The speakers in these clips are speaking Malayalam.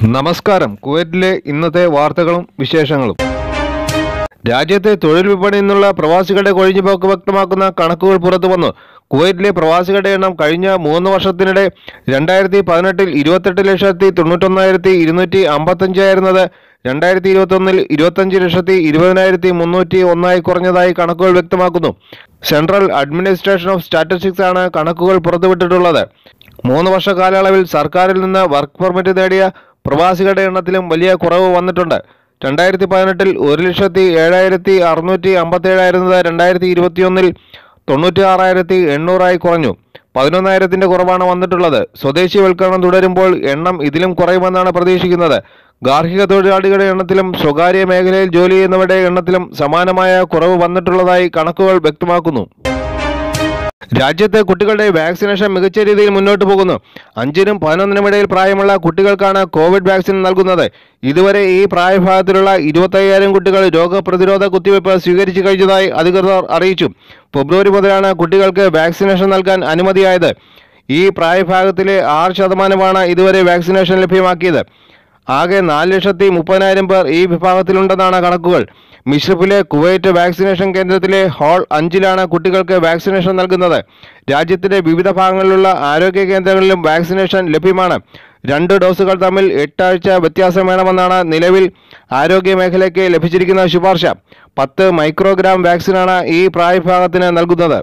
നമസ്കാരം കുവൈറ്റിലെ ഇന്നത്തെ വാർത്തകളും വിശേഷങ്ങളും രാജ്യത്തെ തൊഴിൽ വിപണിയിൽ നിന്നുള്ള പ്രവാസികളുടെ കൊഴിഞ്ഞുപോക്ക് വ്യക്തമാക്കുന്ന കണക്കുകൾ പുറത്തു വന്നു കുവൈറ്റിലെ പ്രവാസികളുടെ എണ്ണം കഴിഞ്ഞ മൂന്ന് വർഷത്തിനിടെ രണ്ടായിരത്തി പതിനെട്ടിൽ ഇരുപത്തെട്ട് ലക്ഷത്തി തൊണ്ണൂറ്റൊന്നായിരത്തി ഇരുന്നൂറ്റി അമ്പത്തഞ്ചായിരുന്നത് രണ്ടായിരത്തി ഇരുപത്തൊന്നിൽ ഇരുപത്തഞ്ച് ലക്ഷത്തി ഇരുപതിനായിരത്തി മുന്നൂറ്റി ഒന്നായി കുറഞ്ഞതായി കണക്കുകൾ വ്യക്തമാക്കുന്നു സെൻട്രൽ അഡ്മിനിസ്ട്രേഷൻ ഓഫ് സ്റ്റാറ്റിസ്റ്റിക്സ് ആണ് കണക്കുകൾ പുറത്തുവിട്ടിട്ടുള്ളത് മൂന്ന് വർഷ കാലയളവിൽ സർക്കാരിൽ നിന്ന് വർക്ക് പെർമിറ്റ് നേടിയ പ്രവാസികളുടെ എണ്ണത്തിലും വലിയ കുറവ് വന്നിട്ടുണ്ട് രണ്ടായിരത്തി പതിനെട്ടിൽ ഒരു ലക്ഷത്തി ഏഴായിരത്തി അറുന്നൂറ്റി അമ്പത്തേഴായിരുന്നത് രണ്ടായിരത്തി ഇരുപത്തിയൊന്നിൽ തൊണ്ണൂറ്റി ആറായിരത്തി എണ്ണൂറായി കുറഞ്ഞു പതിനൊന്നായിരത്തിന്റെ കുറവാണ് വന്നിട്ടുള്ളത് സ്വദേശിവൽക്കരണം തുടരുമ്പോൾ എണ്ണം ഇതിലും കുറയുമെന്നാണ് പ്രതീക്ഷിക്കുന്നത് ഗാർഹിക തൊഴിലാളികളുടെ എണ്ണത്തിലും സ്വകാര്യ മേഖലയിൽ ജോലി ചെയ്യുന്നവരുടെ എണ്ണത്തിലും സമാനമായ കുറവ് വന്നിട്ടുള്ളതായി കണക്കുകൾ വ്യക്തമാക്കുന്നു രാജ്യത്തെ കുട്ടികളുടെ വാക്സിനേഷൻ മികച്ച രീതിയിൽ മുന്നോട്ട് പോകുന്നു അഞ്ചിനും പതിനൊന്നിനും ഇടയിൽ പ്രായമുള്ള കുട്ടികൾക്കാണ് കോവിഡ് വാക്സിൻ നൽകുന്നത് ഇതുവരെ ഈ പ്രായഭാഗത്തിലുള്ള ഇരുപത്തയ്യായിരം കുട്ടികൾ രോഗപ്രതിരോധ കുത്തിവയ്പ് സ്വീകരിച്ചു കഴിഞ്ഞതായി അധികൃതർ അറിയിച്ചു ഫെബ്രുവരി മുതലാണ് കുട്ടികൾക്ക് വാക്സിനേഷൻ നൽകാൻ അനുമതിയായത് ഈ പ്രായഭാഗത്തിലെ ആറ് ശതമാനമാണ് ഇതുവരെ വാക്സിനേഷൻ ലഭ്യമാക്കിയത് ആകെ നാല് ലക്ഷത്തി മുപ്പതിനായിരം പേർ ഈ വിഭാഗത്തിലുണ്ടെന്നാണ് കണക്കുകൾ മിഷ്രിഫിലെ കുവൈറ്റ് വാക്സിനേഷൻ കേന്ദ്രത്തിലെ ഹാൾ അഞ്ചിലാണ് കുട്ടികൾക്ക് വാക്സിനേഷൻ നൽകുന്നത് രാജ്യത്തിന്റെ വിവിധ ഭാഗങ്ങളിലുള്ള ആരോഗ്യ കേന്ദ്രങ്ങളിലും വാക്സിനേഷൻ ലഭ്യമാണ് രണ്ട് ഡോസുകൾ തമ്മിൽ എട്ടാഴ്ച വ്യത്യാസം വേണമെന്നാണ് നിലവിൽ ആരോഗ്യ മേഖലയ്ക്ക് ലഭിച്ചിരിക്കുന്ന ശുപാർശ പത്ത് മൈക്രോഗ്രാം വാക്സിനാണ് ഈ പ്രായഭാഗത്തിന് നൽകുന്നത്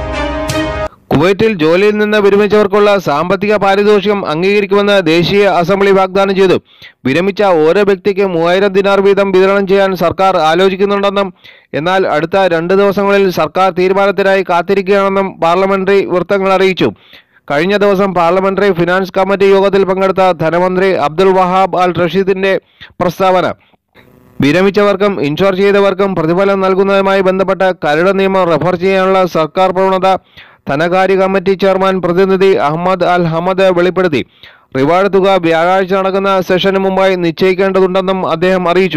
കുവൈറ്റിൽ ജോലിയിൽ നിന്ന് വിരമിച്ചവർക്കുള്ള സാമ്പത്തിക പാരിതോഷികം അംഗീകരിക്കുമെന്ന് ദേശീയ അസംബ്ലി വാഗ്ദാനം ചെയ്തു വിരമിച്ച ഓരോ വ്യക്തിക്ക് മൂവായിരം ദിനാർ വീതം വിതരണം ചെയ്യാൻ സർക്കാർ ആലോചിക്കുന്നുണ്ടെന്നും എന്നാൽ അടുത്ത രണ്ട് ദിവസങ്ങളിൽ സർക്കാർ തീരുമാനത്തിനായി കാത്തിരിക്കുകയാണെന്നും പാർലമെന്ററി വൃത്തങ്ങൾ അറിയിച്ചു കഴിഞ്ഞ ദിവസം പാർലമെന്ററി ഫിനാൻസ് കമ്മിറ്റി യോഗത്തിൽ പങ്കെടുത്ത ധനമന്ത്രി അബ്ദുൽ വഹാബ് അൽ റഷീദിന്റെ പ്രസ്താവന വിരമിച്ചവർക്കും ഇൻഷുർ ചെയ്തവർക്കും പ്രതിഫലം നൽകുന്നതുമായി ബന്ധപ്പെട്ട കരട് നിയമം റഫർ ചെയ്യാനുള്ള സർക്കാർ പ്രവണത ധനകാര്യ കമ്മിറ്റി ചെയർമാൻ പ്രതിനിധി അഹമ്മദ് അൽ ഹമദ് വെളിപ്പെടുത്തി റിവാർഡ് തുക വ്യാഴാഴ്ച നടക്കുന്ന സെഷന് മുമ്പായി നിശ്ചയിക്കേണ്ടതുണ്ടെന്നും അദ്ദേഹം അറിയിച്ചു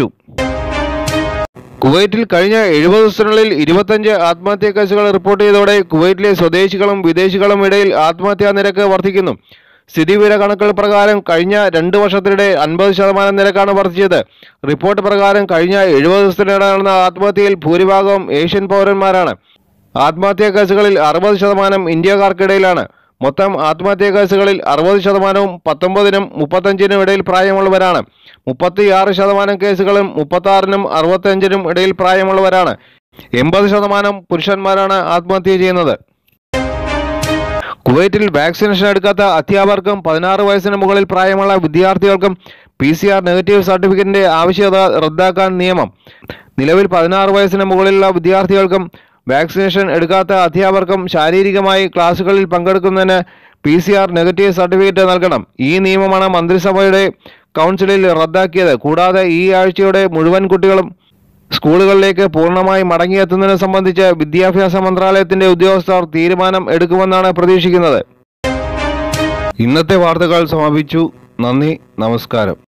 കുവൈറ്റിൽ കഴിഞ്ഞ എഴുപത് ദിവസത്തിനുള്ളിൽ ഇരുപത്തഞ്ച് ആത്മഹത്യാ കേസുകൾ റിപ്പോർട്ട് ചെയ്തതോടെ കുവൈറ്റിലെ സ്വദേശികളും വിദേശികളും ഇടയിൽ ആത്മഹത്യാ നിരക്ക് വർദ്ധിക്കുന്നു സ്ഥിതിവിവര കണക്കുകൾ പ്രകാരം കഴിഞ്ഞ രണ്ട് വർഷത്തിനിടെ അൻപത് ശതമാനം നിരക്കാണ് വർദ്ധിച്ചത് റിപ്പോർട്ട് പ്രകാരം കഴിഞ്ഞ എഴുപത് ദിവസത്തിനിടെ നടന്ന ആത്മഹത്യയിൽ ഭൂരിഭാഗവും ഏഷ്യൻ പൗരന്മാരാണ് ആത്മഹത്യാ കേസുകളിൽ അറുപത് ശതമാനം ഇന്ത്യക്കാർക്കിടയിലാണ് മൊത്തം ആത്മഹത്യാ കേസുകളിൽ അറുപത് ശതമാനവും പത്തൊമ്പതിനും മുപ്പത്തഞ്ചിനും ഇടയിൽ പ്രായമുള്ളവരാണ് മുപ്പത്തിയാറ് ശതമാനം കേസുകളും മുപ്പത്താറിനും അറുപത്തഞ്ചിനും ഇടയിൽ പ്രായമുള്ളവരാണ് എൺപത് ശതമാനം പുരുഷന്മാരാണ് ആത്മഹത്യ ചെയ്യുന്നത് കുവൈറ്റിൽ വാക്സിനേഷൻ എടുക്കാത്ത അധ്യാപകർക്കും പതിനാറ് വയസ്സിന് മുകളിൽ പ്രായമുള്ള വിദ്യാർത്ഥികൾക്കും പി സി ആർ നെഗറ്റീവ് സർട്ടിഫിക്കറ്റിന്റെ ആവശ്യകത റദ്ദാക്കാൻ നിയമം നിലവിൽ പതിനാറ് വയസ്സിന് മുകളിലുള്ള വിദ്യാർത്ഥികൾക്കും വാക്സിനേഷൻ എടുക്കാത്ത അധ്യാപകർക്കും ശാരീരികമായി ക്ലാസുകളിൽ പങ്കെടുക്കുന്നതിന് P C R negative certificate നൽകണം ഈ നിയമമാണ് മന്ത്രിസഭയുടെ കൗൺസിലിൽ റദ്ദാക്കിയത് കൂടാതെ ഈ ആഴ്ചയോടെ മുഴുവൻ കുട്ടികളും സ്കൂളുകളിലേക്ക് പൂർണ്ണമായി മടങ്ങിയെത്തുന്നതിനെ സംബന്ധിച്ച് വിദ്യാഭ്യാസ മന്ത്രാലയത്തിന്റെ ഉദ്യോഗസ്ഥർ തീരുമാനം എടുക്കുമെന്നാണ് പ്രതീക്ഷിക്കുന്നത് ഇന്നത്തെ വാർത്തകൾ സമാപിച്ചു നന്ദി നമസ്കാരം